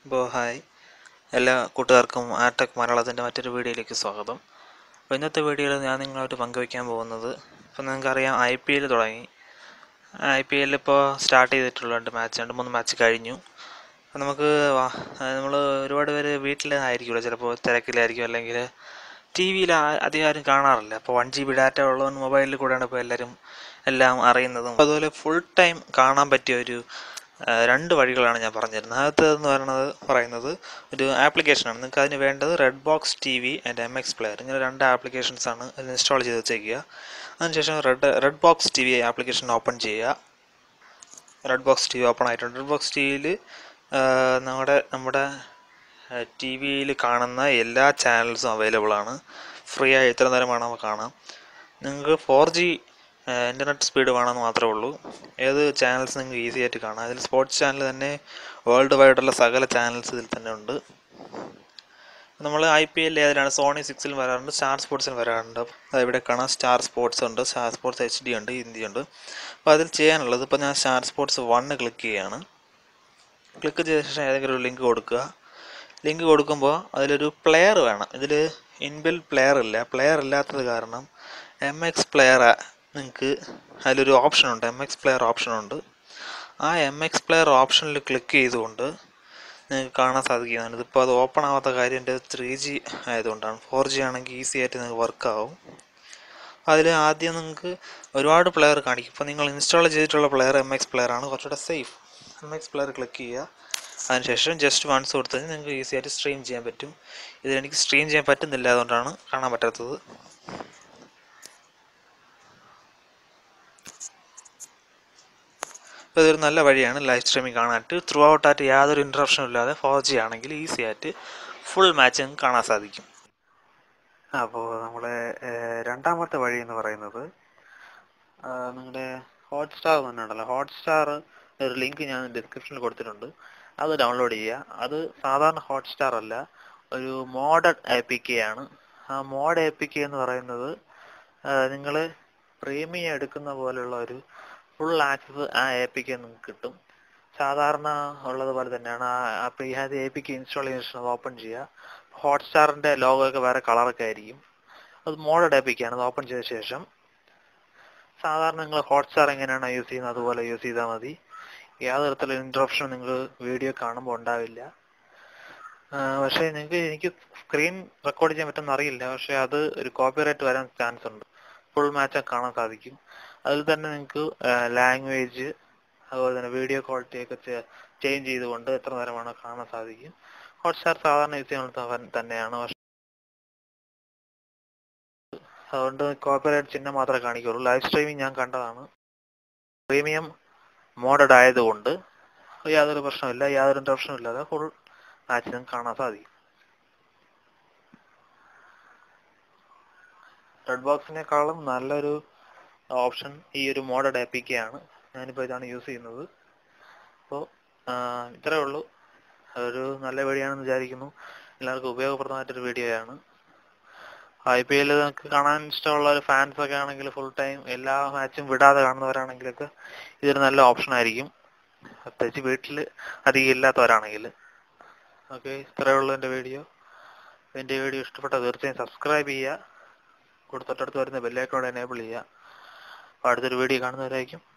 അപ്പോൾ ഹായ് എല്ലാ കൂട്ടുകാർക്കും ആർടെക് മലയാളത്തിൻ്റെ മറ്റൊരു വീഡിയോയിലേക്ക് സ്വാഗതം അപ്പോൾ ഇന്നത്തെ വീഡിയോയിൽ ഞാൻ നിങ്ങളായിട്ട് പങ്കുവയ്ക്കാൻ പോകുന്നത് ഇപ്പോൾ നിങ്ങൾക്കറിയാം ഐ പി എൽ തുടങ്ങി ഐ പി എല്ലിൽ ഇപ്പോൾ സ്റ്റാർട്ട് ചെയ്തിട്ടുള്ള രണ്ട് മാച്ച് രണ്ട് മൂന്ന് മാച്ച് കഴിഞ്ഞു അപ്പോൾ നമുക്ക് നമ്മൾ ഒരുപാട് പേര് വീട്ടിലായിരിക്കുമല്ലോ ചിലപ്പോൾ തിരക്കിലായിരിക്കും അല്ലെങ്കിൽ ടി വിയിൽ അധികം ആരും കാണാറില്ല അപ്പോൾ വൺ ജി ബി ഡാറ്റ ഉള്ളതുകൊണ്ട് മൊബൈലിൽ കൂടെയാണ് ഇപ്പോൾ എല്ലാവരും എല്ലാം അറിയുന്നതും അതുപോലെ ഫുൾ ടൈം കാണാൻ പറ്റിയ ഒരു ആ, രണ്ട് വഴികളാണ് ഞാൻ പറഞ്ഞിരുന്നത് ആദ്യത്തെ എന്ന് പറയുന്നത് പറയുന്നത് ഒരു ആപ്ലിക്കേഷനാണ് നിങ്ങൾക്ക് അതിന് വേണ്ടത് red box T V and M X player ഇങ്ങനെ രണ്ട് ആപ്ലിക്കേഷൻസ് ആണ് അതിൽ ഇൻസ്റ്റാൾ ചെയ്ത് വെച്ചേക്കുക അതിനുശേഷം red red box T V application open ചെയ്യുക red box T V open ആയിട്ടുണ്ട് റെഡ് ബോക്സ് ടി വിയിൽ നമ്മുടെ നമ്മുടെ ടി വിയിൽ കാണുന്ന എല്ലാ ചാനൽസും അവൈലബിൾ ആണ് ഫ്രീ ആയി എത്ര നേരം വേണമെങ്കിൽ കാണാം നിങ്ങൾക്ക് ഫോർ ജി ഇൻ്റർനെറ്റ് സ്പീഡ് വേണമെന്ന് മാത്രമേ ഉള്ളൂ ഏത് ചാനൽസ് നിങ്ങൾക്ക് ഈസി ആയിട്ട് കാണാം അതിൽ സ്പോർട്സ് ചാനൽ തന്നെ വേൾഡ് വൈഡുള്ള സകല ചാനൽസ് ഇതിൽ തന്നെ ഉണ്ട് നമ്മൾ ഐ പി എൽ ഏതിലാണ് സോണി സിക്സിൽ വരാറുണ്ട് സ്റ്റാർ സ്പോർട്സിൽ വരാറുണ്ട് അത് ഇവിടെ കാണാം സ്റ്റാർ സ്പോർട്സ് ഉണ്ട് സ്റ്റാർ സ്പോർട്സ് എച്ച് ഡി ഉണ്ട് ഹിന്ദി ഉണ്ട് അപ്പോൾ അതിൽ ചെയ്യാനുള്ളത് ഇപ്പോൾ ഞാൻ സ്റ്റാർ സ്പോർട്സ് വണ്ണ് ക്ലിക്ക് ചെയ്യുകയാണ് ക്ലിക്ക് ചെയ്ത ശേഷം ഏതെങ്കിലും ഒരു ലിങ്ക് കൊടുക്കുക ലിങ്ക് കൊടുക്കുമ്പോൾ അതിലൊരു പ്ലെയർ വേണം ഇതിൽ ഇൻബിൽ പ്ലെയർ ഇല്ല പ്ലെയർ ഇല്ലാത്തത് കാരണം എം എക്സ് പ്ലെയർ നിങ്ങൾക്ക് അതിലൊരു ഓപ്ഷൻ ഉണ്ട് എം എക്സ് പ്ലെയർ ഓപ്ഷൻ ഉണ്ട് ആ എം എക്സ് പ്ലെയർ ഓപ്ഷനിൽ ക്ലിക്ക് ചെയ്തുകൊണ്ട് നിങ്ങൾക്ക് കാണാൻ സാധിക്കുന്നതാണ് ഇതിപ്പോൾ അത് ഓപ്പൺ ആവാത്ത കാര്യം എൻ്റെ ത്രീ ജി ആയതുകൊണ്ടാണ് ഫോർ ജി ആണെങ്കിൽ ഈസി ആയിട്ട് നിങ്ങൾക്ക് വർക്ക് ആവും അതിൽ ആദ്യം നിങ്ങൾക്ക് ഒരുപാട് പ്ലെയർ കാണിക്കും ഇപ്പോൾ നിങ്ങൾ ഇൻസ്റ്റാൾ ചെയ്തിട്ടുള്ള പ്ലെയർ എം എക്സ് പ്ലെയർ ആണ് കുറച്ചുകൂടെ safe M X player click ചെയ്യുക അതിനുശേഷം ജസ്റ്റ് വൺസ് കൊടുത്തു കഴിഞ്ഞാൽ നിങ്ങൾക്ക് ഈസി ആയിട്ട് സ്ട്രീം ചെയ്യാൻ പറ്റും ഇതിൽ എനിക്ക് സ്ട്രീം ചെയ്യാൻ പറ്റുന്നില്ല അതുകൊണ്ടാണ് കാണാൻ പറ്റാത്തത് അപ്പോൾ ഇതൊരു നല്ല വഴിയാണ് ലൈവ് സ്ട്രീമിംഗ് കാണാനായിട്ട് ത്രൂ ഔട്ടായിട്ട് യാതൊരു ഇൻട്രപ്ഷനും ഇല്ലാതെ ഫോർ ജി ആണെങ്കിൽ ഈസി ആയിട്ട് ഫുൾ മാച്ച് നിങ്ങൾക്ക് കാണാൻ സാധിക്കും അപ്പോൾ നമ്മുടെ ഏഹ്, രണ്ടാമത്തെ വഴി എന്ന് പറയുന്നത് ആഹ്, നിങ്ങളുടെ ഹോട്ട്സ്റ്റാർ തന്നെ ഉണ്ടല്ലോ ഹോട്ട്സ്റ്റാർ ഒരു ലിങ്ക് ഞാൻ ഡിസ്ക്രിപ്ഷനിൽ കൊടുത്തിട്ടുണ്ട് അത് ഡൗൺലോഡ് ചെയ്യുക അത് സാധാരണ ഹോട്ട്സ്റ്റാർ അല്ല ഒരു മോഡഡ് എ പി കെ ആണ് ആ മോഡ് എ പി കെ എന്ന് പറയുന്നത് നിങ്ങൾ പ്രീമിയം എടുക്കുന്ന പോലുള്ള ഒരു ഫുൾ ആക്സസ് ആ എ പി കെ നിങ്ങൾക്ക് കിട്ടും സാധാരണ ഉള്ളതുപോലെ തന്നെയാണ് ആ ആ പ്രീ ഹാദ് എ പി കെ ഇൻസ്റ്റാൾ ചെയ്ത ശേഷം അത് ഓപ്പൺ ചെയ്യുക ഹോട്ട്സ്റ്റാറിന്റെ ലോഗോ ഒക്കെ വേറെ കളറൊക്കെ ആയിരിക്കും അത് മോഡഡ് ആപ്പിക്കാണ് അത് ഓപ്പൺ ചെയ്ത ശേഷം സാധാരണ നിങ്ങൾ ഹോട്ട്സ്റ്റാർ എങ്ങനെയാണോ യൂസ് ചെയ്യുന്നത് അതുപോലെ യൂസ് ചെയ്താൽ മതി യാതൊരു തരത്തിലുള്ള ഇൻട്രപ്ഷൻ നിങ്ങൾ വീഡിയോ കാണുമ്പോൾ ഉണ്ടാവില്ല ആ, പക്ഷേ നിങ്ങൾക്ക് എനിക്ക് സ്ക്രീൻ റെക്കോർഡ് ചെയ്യാൻ പറ്റുമെന്ന് അറിയില്ല പക്ഷേ അത് ഒരു കോപ്പിറൈറ്റ് വരാൻ ചാൻസ് ഉണ്ട് ഫുൾ മാച്ച് കാണാൻ സാധിക്കും അതിൽ തന്നെ നിങ്ങൾക്ക് ലാംഗ്വേജ് അതുപോലെ തന്നെ വീഡിയോ ക്വാളിറ്റി ഒക്കെ ചേഞ്ച് ചെയ്തുകൊണ്ട് എത്ര നേരമാണോ കാണാൻ സാധിക്കും ഹോട്ട്സ്റ്റാർ സാധാരണ യൂസ് ചെയ്യുന്നത് തന്നെയാണ് പക്ഷെ അതുകൊണ്ട് കോപ്പിറൈറ്റ് ചിഹ്നം മാത്രമേ കാണിക്കുള്ളൂ ലൈവ് സ്ട്രീമിംഗ് ഞാൻ കണ്ടതാണ് പ്രീമിയം മോഡഡ് ആയതുകൊണ്ട് യാതൊരു പ്രശ്നമില്ല യാതൊരു ഇൻട്രപ്ഷനും ഇല്ലാതെ ഫുൾ മാച്ച് നിങ്ങൾക്ക് കാണാൻ സാധിക്കും റെഡ് ബോക്സിനേക്കാളും നല്ലൊരു ഓപ്ഷൻ ഈ ഒരു മോഡഡ് ആണ് ഞാനിപ്പോൾ ഇതാണ് യൂസ് ചെയ്യുന്നത് അപ്പോൾ ഇത്രേ ഉള്ളൂ ഒരു നല്ല വീഡിയോ ആണെന്ന് വിചാരിക്കുന്നു എല്ലാവർക്കും ഉപയോഗപ്രദമായിട്ടൊരു വീഡിയോയാണ് ഐ പി എൽ നിങ്ങൾക്ക് കാണാൻ ഇഷ്ടമുള്ള ഒരു ഫാൻസ് ഒക്കെ ആണെങ്കിൽ ഫുൾ ടൈം എല്ലാ മാച്ചും വിടാതെ കാണുന്നവരാണെങ്കിലൊക്കെ ഇതൊരു നല്ല ഓപ്ഷൻ ആയിരിക്കും പ്രത്യേകിച്ച് വീട്ടിൽ അധികം ഇല്ലാത്തവരാണെങ്കിൽ ഓക്കെ ഇത്രയേ ഉള്ളൂ എൻ്റെ വീഡിയോ എൻ്റെ വീഡിയോ ഇഷ്ടപ്പെട്ടാൽ തീർച്ചയായും സബ്സ്ക്രൈബ് ചെയ്യുക കൂടെ തൊട്ടടുത്ത് വരുന്ന ബെല്ലൈക്കോട് എനേബിൾ ചെയ്യുക അപ്പോൾ അടുത്തൊരു വീഡിയോ കാണുന്നവരായിരിക്കും